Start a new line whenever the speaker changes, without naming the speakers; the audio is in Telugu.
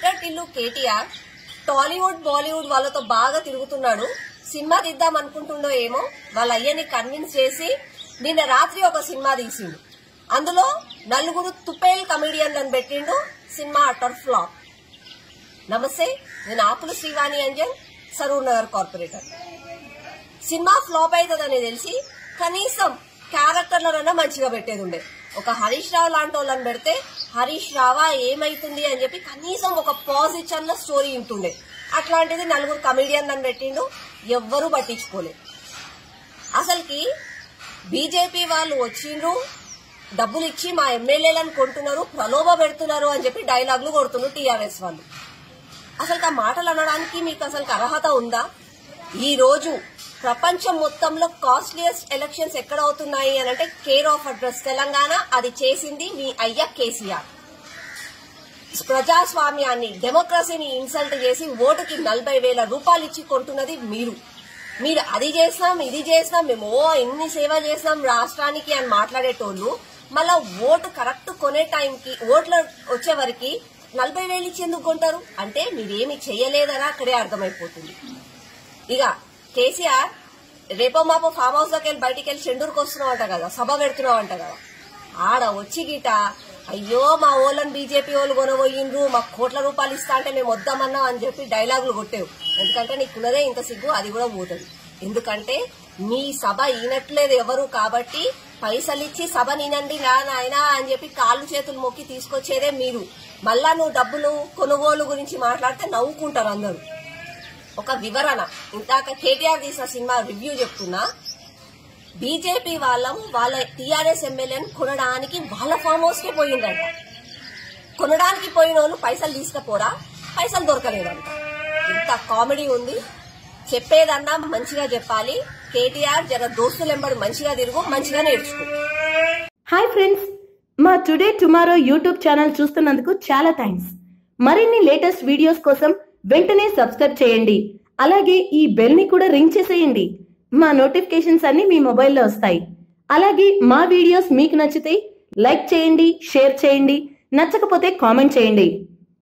పెంకటిల్లు కేటీఆర్ టాలీవుడ్ బాలీవుడ్ వాళ్ళతో బాగా తిరుగుతున్నాడు సినిమా తీద్దాం అనుకుంటుండో ఏమో వాళ్ళ అయ్యని కన్విన్స్ చేసి నిన్న రాత్రి ఒక సినిమా తీసిండు అందులో నలుగురు తుపేల్ కమెడియన్లను పెట్టిండు సినిమా అటర్ ఫ్లాప్ నమస్తే నేను Akula Srivani Anjan Saroor Nagar corporator cinema flop అవుతుందని తెలిసి కనీసం క్యారెక్టర్లనన్నా మంచిగా పెట్టేది ఉండే ఒక హరీష్ రావు లాంటి వాళ్ళని పెడితే హరీష్ రావా ఏమైతుంది అని చెప్పి కనీసం ఒక పాజిటివ్ స్టోరీ ఉంటుండే అట్లాంటిది నలుగురు కమెడియన్ అని పెట్టిండు ఎవ్వరూ పట్టించుకోలేదు అసలుకి బీజేపీ వాళ్ళు వచ్చిండ్రు డబ్బులు ఇచ్చి మా ఎమ్మెల్యేలను కొంటున్నారు ప్రలోభ పెడుతున్నారు అని చెప్పి డైలాగులు కొడుతున్నారు టీఆర్ఎస్ వాళ్ళు అసలు ఆ మాటలు అనడానికి మీకు అసలు అర్హత ఉందా ఈ రోజు ప్రపంచం మొత్తంలో కాస్ట్లియస్ట్ ఎలక్షన్స్ ఎక్కడ అవుతున్నాయి అని అంటే కేర్ ఆఫ్ అడ్రస్ తెలంగాణ అది చేసింది మీ అయ్య కేసీఆర్ ప్రజాస్వామ్యాన్ని డెమోక్రసీని ఇన్సల్ట్ చేసి ఓటుకి నలభై వేల రూపాయలు ఇచ్చి కొంటున్నది మీరు మీరు అది చేసినాం ఇది చేసినాం మేము ఓ ఎన్ని సేవ చేసినాం రాష్ట్రానికి అని మాట్లాడేటోళ్ళు మళ్ళా ఓటు కరెక్ట్ కొనే టైంకి ఓట్లు వచ్చే వరకు నలభై వేలు ఇచ్చి ఎందుకు కొంటారు అంటే మీరేమి చేయలేదని అక్కడే అర్థమైపోతుంది ఇక కేసీఆర్ రేపో మాపో ఫామ్ హౌస్ లోకి వెళ్ళి బయటికి వెళ్ళి చెండూరుకు వస్తున్నావంట కదా సభ పెడుతున్నావంట కదా ఆడ వచ్చి గిట అయ్యో మా ఓళ్ళని బీజేపీ వాళ్ళు కొనబోయిండ్రు మాకు కోట్ల రూపాయలు ఇస్తా అంటే మేము వద్దామన్నాం అని చెప్పి డైలాగులు కొట్టేవు ఎందుకంటే నీకున్నదే ఇంత సిగ్గు అది కూడా పోతుంది ఎందుకంటే మీ సభ ఈనట్లేదు ఎవరు కాబట్టి పైసలు ఇచ్చి సభ నీనండి నా నాయనా అని చెప్పి కాళ్ళు చేతులు మొక్కి తీసుకొచ్చేదే మీరు మళ్ళా నువ్వు డబ్బులు కొనుగోలు గురించి మాట్లాడితే నవ్వుకుంటారు అందరూ ఒక వివరణ ఇందాక కేటీఆర్ తీసిన సినిమా రివ్యూ చెప్తున్నా బీజేపీ వాళ్ళం వాళ్ళ టీఆర్ఎస్ ఎమ్మెల్యేని కొనడానికి వాళ్ళ ఫామ్ హౌస్ కే పోయిందంట కొనడానికి పోయిన వాళ్ళు పైసలు తీసుకపోరా పైసలు దొరకలేదంట ఇంత కామెడీ ఉంది చెప్పేదన్నా మంచిగా చెప్పాలి కేటీఆర్ జర దోస్తులెంబడి మంచిగా తిరుగు మంచిగా నేర్చుకో
హాయ్ ఫ్రెండ్స్ మా టుడే టుమారో యూట్యూబ్ ఛానల్ చూస్తున్నందుకు చాలా థ్యాంక్స్ మరిన్ని లేటెస్ట్ వీడియోస్ కోసం వెంటనే సబ్స్క్రైబ్ చేయండి అలాగే ఈ బెల్ ని కూడా రింగ్ చేసేయండి మా నోటిఫికేషన్స్ అన్ని మీ మొబైల్లో వస్తాయి అలాగే మా వీడియోస్ మీకు నచ్చితే లైక్ చేయండి షేర్ చేయండి నచ్చకపోతే కామెంట్ చేయండి